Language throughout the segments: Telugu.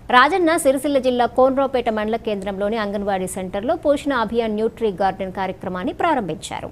రాజన్న సిరిసిల్ల జిల్లా కోన్రాపేట మండల కేంద్రంలోని అంగన్వాడీ సెంటర్లో పోషణ అభియాన్ న్యూట్రీ గార్డెన్ కార్యక్రమాన్ని ప్రారంభించారు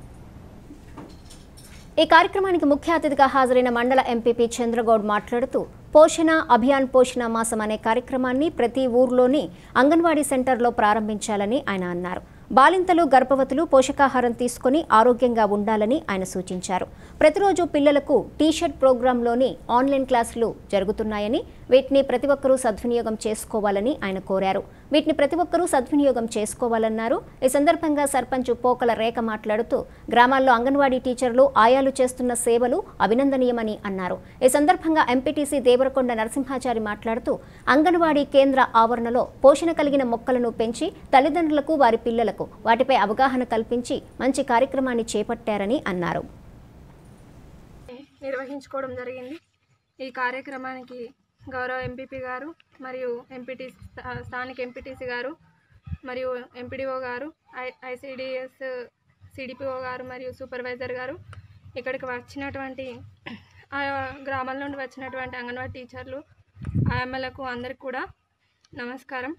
ఈ కార్యక్రమానికి ముఖ్య అతిథిగా హాజరైన మండల ఎంపీపీ చంద్రగౌడ్ మాట్లాడుతూ పోషణ అభియాన్ పోషణ మాసం అనే కార్యక్రమాన్ని ప్రతి ఊర్లోని అంగన్వాడీ సెంటర్లో ప్రారంభించాలని ఆయన అన్నారు బాలింతలు గర్భవతులు పోషకాహారం తీసుకుని ఆరోగ్యంగా ఉండాలని ఆయన సూచించారు ప్రతిరోజు పిల్లలకు టీషర్ట్ ప్రోగ్రాంలోని ఆన్లైన్ క్లాసులు జరుగుతున్నాయని వీటిని ప్రతి ఒక్కరూ సద్వినియోగం చేసుకోవాలని ఆయన కోరారు వీటిని ప్రతి ఒక్కరూ సద్వినియోగం చేసుకోవాలన్నారు ఈ సందర్భంగా సర్పంచ్ పోకల రేఖ మాట్లాడుతూ గ్రామాల్లో అంగన్వాడీ టీచర్లు ఆయాలు చేస్తున్న సేవలు అభినందనీయమని అన్నారు ఈ సందర్భంగా ఎంపీటీసీ దేవరకొండ నరసింహాచారి మాట్లాడుతూ అంగన్వాడీ కేంద్ర ఆవరణలో పోషణ కలిగిన మొక్కలను పెంచి తల్లిదండ్రులకు వారి పిల్లలకు వాటిపై అవగాహన కల్పించి మంచి కార్యక్రమాన్ని చేపట్టారని అన్నారు నిర్వహించుకోవడం జరిగింది ఈ కార్యక్రమానికి గౌరవ ఎంపీపీ గారు మరియు ఎంపీటీ స్థానిక ఎంపీటీసీ గారు మరియు ఎంపీడీఓ గారు ఐ ఐసిడిఎస్ సిడిపిఓ గారు మరియు సూపర్వైజర్ గారు ఇక్కడికి వచ్చినటువంటి ఆ గ్రామాల నుండి వచ్చినటువంటి అంగన్వాడీ టీచర్లు ఆయమ్మలకు అందరికి కూడా నమస్కారం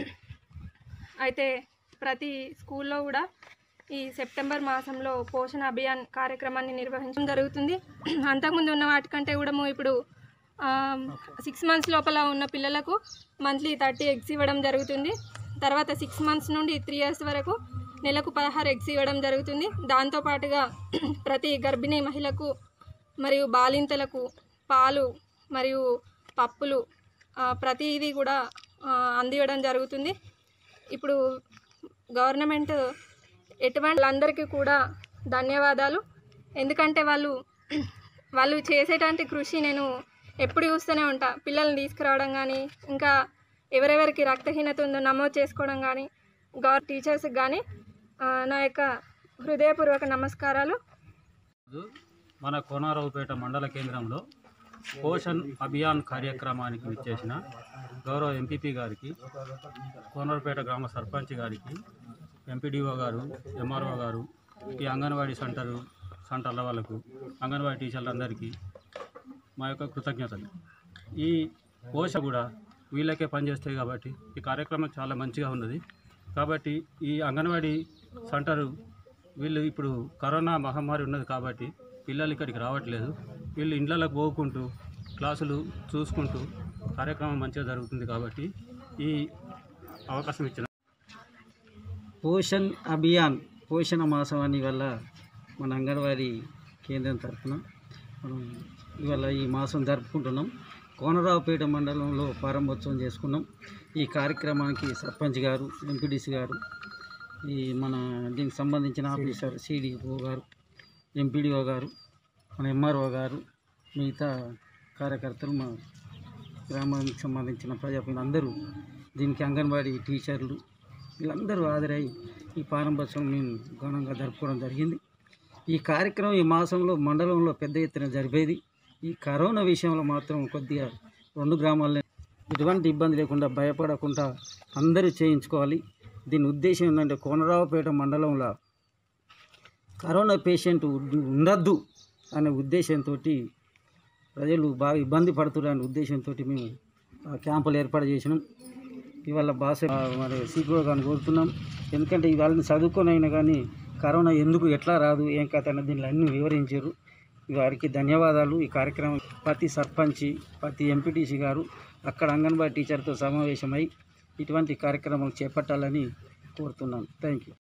అయితే ప్రతి స్కూల్లో కూడా ఈ సెప్టెంబర్ మాసంలో పోషణ అభియాన్ కార్యక్రమాన్ని నిర్వహించడం జరుగుతుంది అంతకుముందు ఉన్న వాటికంటే కూడా ఇప్పుడు సిక్స్ మంత్స్ లోపల ఉన్న పిల్లలకు మంత్లీ థర్టీ ఎగ్స్ ఇవ్వడం జరుగుతుంది తర్వాత సిక్స్ మంత్స్ నుండి త్రీ ఇయర్స్ వరకు నెలకు పదహారు ఎగ్స్ ఇవ్వడం జరుగుతుంది దాంతోపాటుగా ప్రతి గర్భిణీ మహిళకు మరియు బాలింతలకు పాలు మరియు పప్పులు ఆ, ప్రతిదీ కూడా ఆ, అందివ్వడం జరుగుతుంది ఇప్పుడు గవర్నమెంట్ ఎటువంటి వాళ్ళందరికీ కూడా ధన్యవాదాలు ఎందుకంటే వాళ్ళు వాళ్ళు చేసేటువంటి కృషి నేను ఎప్పుడు చూస్తూనే ఉంటా పిల్లల్ని తీసుకురావడం కానీ ఇంకా ఎవరెవరికి రక్తహీనత ఉందో నమోదు చేసుకోవడం కానీ గవర్ టీచర్స్కి కానీ ఆ, నా యొక్క హృదయపూర్వక నమస్కారాలు రోజు మన కోనారావుపేట మండల కేంద్రంలో పోషణ్ అభియాన్ కార్యక్రమానికి విచ్చేసిన గౌరవ ఎంపీపీ గారికి కోనరావుపేట గ్రామ సర్పంచ్ గారికి ఎంపీడీఓ గారు ఎంఆర్ఓ గారు ఈ అంగన్వాడీ సెంటరు సెంటర్ల వాళ్ళకు అంగన్వాడీ టీచర్లందరికీ మా యొక్క కృతజ్ఞతలు ఈ పోష కూడా వీళ్ళకే పనిచేస్తాయి కాబట్టి ఈ కార్యక్రమం చాలా మంచిగా ఉన్నది కాబట్టి ఈ అంగన్వాడీ సెంటరు వీళ్ళు ఇప్పుడు కరోనా మహమ్మారి ఉన్నది కాబట్టి పిల్లలు ఇక్కడికి రావట్లేదు వీళ్ళు ఇండ్లకు పోకుంటూ క్లాసులు చూసుకుంటూ కార్యక్రమం మంచిగా జరుగుతుంది కాబట్టి ఈ అవకాశం ఇచ్చిన పోషణ్ అభియాన్ పోషణ మాసం అని వల్ల మన అంగన్వాడీ కేంద్రం తరఫున మనం ఇవాళ ఈ మాసం జరుపుకుంటున్నాం కోనరావుపేట మండలంలో ప్రారంభోత్సవం చేసుకున్నాం ఈ కార్యక్రమానికి సర్పంచ్ గారు ఎంపీడీసీ గారు ఈ మన దీనికి సంబంధించిన ఆఫీసర్ సిడిఓ గారు ఎంపీడీఓ గారు మన ఎంఆర్ఓ గారు మిగతా కార్యకర్తలు మా గ్రామానికి సంబంధించిన ప్రజాప్రతినిధులు అందరూ దీనికి అంగన్వాడీ టీచర్లు వీళ్ళందరూ హాజరై ఈ ప్రారంభోత్సవం మేము ఘనంగా జరుపుకోవడం జరిగింది ఈ కార్యక్రమం ఈ మాసంలో మండలంలో పెద్ద ఎత్తున జరిపేది ఈ కరోనా విషయంలో మాత్రం కొద్దిగా రెండు గ్రామాల్లో ఎటువంటి ఇబ్బంది లేకుండా భయపడకుండా అందరూ చేయించుకోవాలి దీని ఉద్దేశం ఏంటంటే కోనరావుపేట మండలంలో కరోనా పేషెంట్ ఉండద్దు అనే ఉద్దేశంతో ప్రజలు బాగా ఇబ్బంది పడుతున్నారు అనే ఉద్దేశంతో మేము ఆ క్యాంపులు ఏర్పాటు చేసినాం ఇవాళ భాష ఆ, మరి సీపీఓ గారిని కోరుతున్నాం ఎందుకంటే వాళ్ళని చదువుకొని అయినా కానీ కరోనా ఎందుకు ఎట్లా రాదు ఏం కథ అన్న దీనిలో అన్ని వివరించారు వారికి ధన్యవాదాలు ఈ కార్యక్రమం ప్రతి సర్పంచి ప్రతి ఎంపీటీసీ గారు అక్కడ అంగన్వాడీ టీచర్తో సమావేశమై ఇటువంటి కార్యక్రమం చేపట్టాలని కోరుతున్నాను థ్యాంక్ యూ